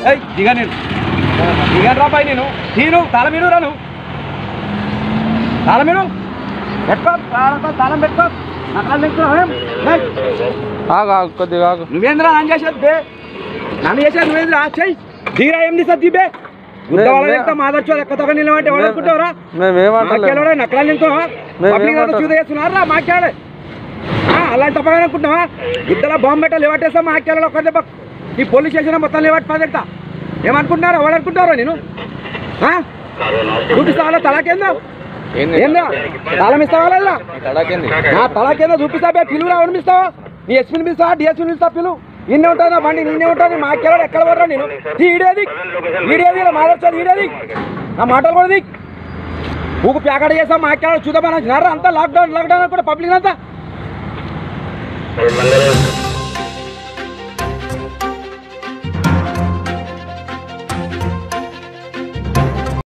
ఏయ్ దిగా నేను దిగాను రా పై నేను తీను తాళం మీరు రాను తాళం మీరు పెట్టుకో తాళంతో తాళం పెట్టుకో నకరాలు పెట్టుకో ఏం? ఏయ్, ఆగు ఆగు కొద్దిగా ఆగు నువ్వేంద్రా నన్ను చేసేది బే నన్ను చేసేది నువ్వేంద్రా చెయ్యి దిగిరా ఏం తీసా దిబే గుడ్డ వాళ్ళ మే- ఎంత మాదొచ్చు ఎక్కతొక నిలబట్టి ఎవరు అనుకుంటావురా మేమేమంటలేము మాకేళ్ళోడా నకరాలు నింటున్నావా మేము పబ్లిక్ అంతా ఏమంటాం? చూద చేస్తున్నారా మాకేడే అలాంటి తప్పగా అనుకుంటున్నావా ఇద్దరు బాంబు పెట్టా లేవట్టేస్తా మాకేళ్ళలో ఒక్క దెబ్బ ఈ పోలీస్ స్టేషన్ మొత్తం లేవట్టి పదెక్తా ఏమనుకుంటున్నారా ఎవరు అనుకుంటారా నేను ఆ? చూపిస్తావా తలాకేందా ఏంది ఏందా తాళం ఇస్తావా లేదా తడాకేంది నా తలాకేందో చూపిస్తా బే పిలువు ఎవరు పిలుస్తావా నీ ఎస్పీని పిలుస్తావా డిఎస్పీని పిలుస్తా పిలువు ఇన్నే ఉంటుందా బండి నిన్నే ఉంటుంది మాకెళ్ళాడు ఎక్కడ పడరా నేను ఈ ఈడేది ఈడేది ఇలా మాదొచ్చేది ఈడేది నా మాటలు కూడా దిక్ ఊకు ప్యాకెట్ చేస్తాం మాకెళ్ళాడు చూద్దామని నర్ర అంతా లాక్డౌన్ లాక్డౌన్ కూడా పబ్లిక్ అంతా